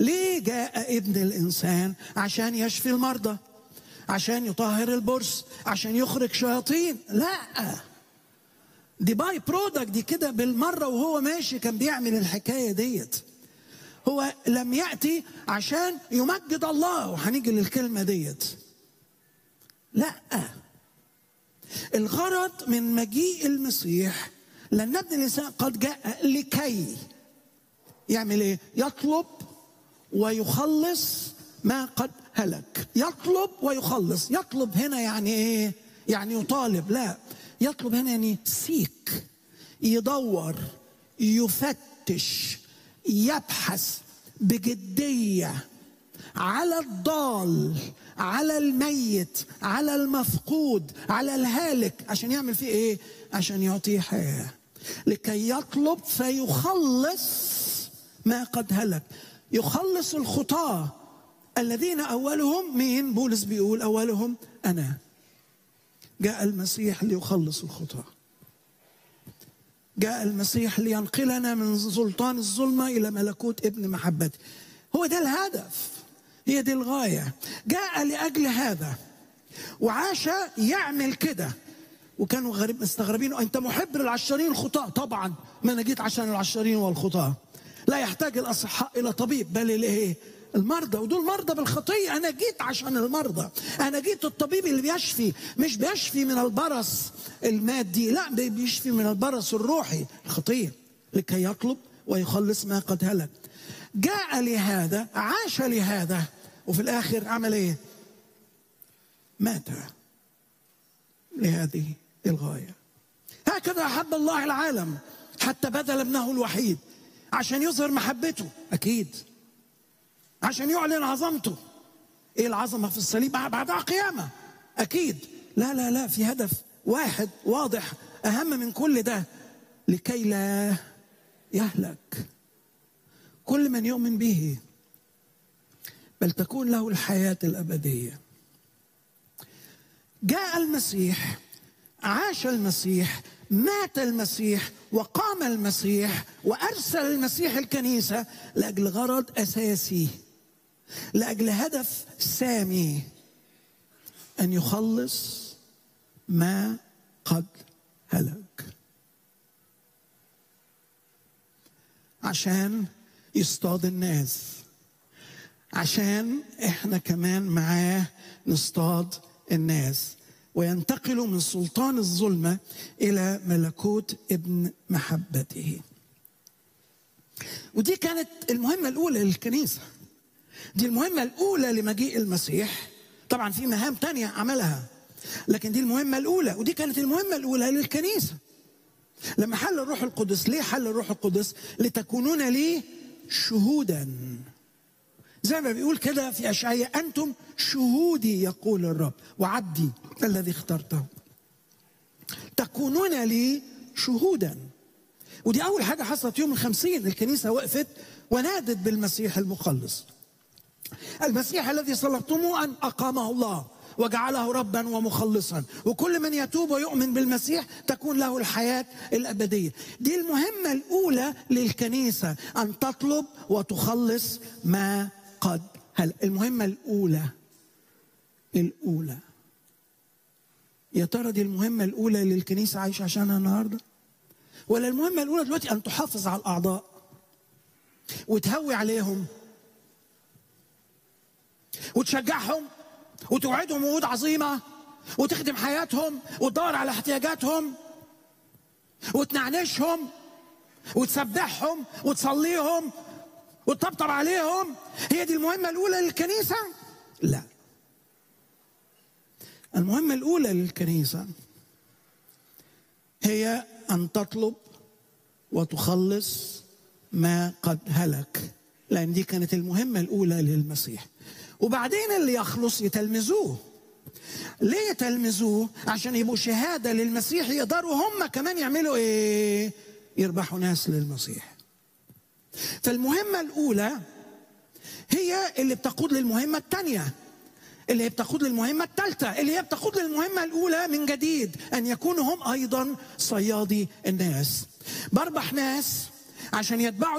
ليه جاء ابن الانسان عشان يشفي المرضى عشان يطهر البرص عشان يخرج شياطين لا دي باي برودكت دي كده بالمره وهو ماشي كان بيعمل الحكايه ديت هو لم ياتي عشان يمجد الله وهنيجي للكلمه ديت لا الغرض من مجيء المسيح لان ابن الانسان قد جاء لكي يعمل ايه يطلب ويخلص ما قد هلك يطلب ويخلص يطلب هنا يعني ايه يعني يطالب لا يطلب هنا يعني سيك يدور يفتش يبحث بجديه على الضال على الميت على المفقود على الهالك عشان يعمل فيه ايه عشان يعطيه حياه لكي يطلب فيخلص ما قد هلك يخلص الخطاه الذين اولهم مين بولس بيقول اولهم انا جاء المسيح ليخلص الخطاه جاء المسيح لينقلنا من سلطان الظلمه الى ملكوت ابن محبته هو ده الهدف هي دي الغايه جاء لاجل هذا وعاش يعمل كده وكانوا غريب مستغربين انت محب للعشارين الخطاة طبعا ما انا جيت عشان العشارين والخطاة لا يحتاج الاصحاء الى طبيب بل الايه المرضى ودول مرضى بالخطيه انا جيت عشان المرضى انا جيت الطبيب اللي بيشفي مش بيشفي من البرص المادي لا بيشفي من البرص الروحي الخطيه لكي يطلب ويخلص ما قد هلك جاء لهذا عاش لهذا وفي الاخر عمل ايه مات لهذه الغايه هكذا احب الله العالم حتى بذل ابنه الوحيد عشان يظهر محبته اكيد عشان يعلن عظمته ايه العظمه في الصليب بعدها قيامه اكيد لا لا لا في هدف واحد واضح اهم من كل ده لكي لا يهلك كل من يؤمن به بل تكون له الحياه الابديه جاء المسيح عاش المسيح مات المسيح وقام المسيح وارسل المسيح الكنيسه لاجل غرض اساسي لاجل هدف سامي ان يخلص ما قد هلك عشان يصطاد الناس عشان احنا كمان معاه نصطاد الناس وينتقل من سلطان الظلمه الى ملكوت ابن محبته ودي كانت المهمه الاولى للكنيسه دي المهمه الاولى لمجيء المسيح طبعا في مهام تانية عملها لكن دي المهمه الاولى ودي كانت المهمه الاولى للكنيسه لما حل الروح القدس ليه حل الروح القدس لتكونون لي شهودا زي ما بيقول كده في أشعية أنتم شهودي يقول الرب وعبدي الذي اخترته تكونون لي شهودا ودي أول حاجة حصلت يوم الخمسين الكنيسة وقفت ونادت بالمسيح المخلص المسيح الذي صلبتموه أن أقامه الله وجعله ربا ومخلصا وكل من يتوب ويؤمن بالمسيح تكون له الحياة الأبدية دي المهمة الأولى للكنيسة أن تطلب وتخلص ما قد هل المهمة الأولى الأولى يا ترى دي المهمة الأولى اللي الكنيسة عايشة عشانها النهاردة ولا المهمة الأولى دلوقتي أن تحافظ على الأعضاء وتهوي عليهم وتشجعهم وتوعدهم وعود عظيمه وتخدم حياتهم وتدور على احتياجاتهم وتنعنشهم وتسبحهم وتصليهم وتطبطب عليهم هي دي المهمه الاولى للكنيسه لا المهمه الاولى للكنيسه هي ان تطلب وتخلص ما قد هلك لان دي كانت المهمه الاولى للمسيح وبعدين اللي يخلص يتلمذوه ليه يتلمذوه عشان يبقوا شهاده للمسيح يقدروا هم كمان يعملوا ايه يربحوا ناس للمسيح فالمهمه الاولى هي اللي بتقود للمهمه الثانيه اللي هي بتقود للمهمة الثالثة اللي هي بتقود للمهمة الأولى من جديد أن يكونوا هم أيضا صيادي الناس بربح ناس عشان يتبعوا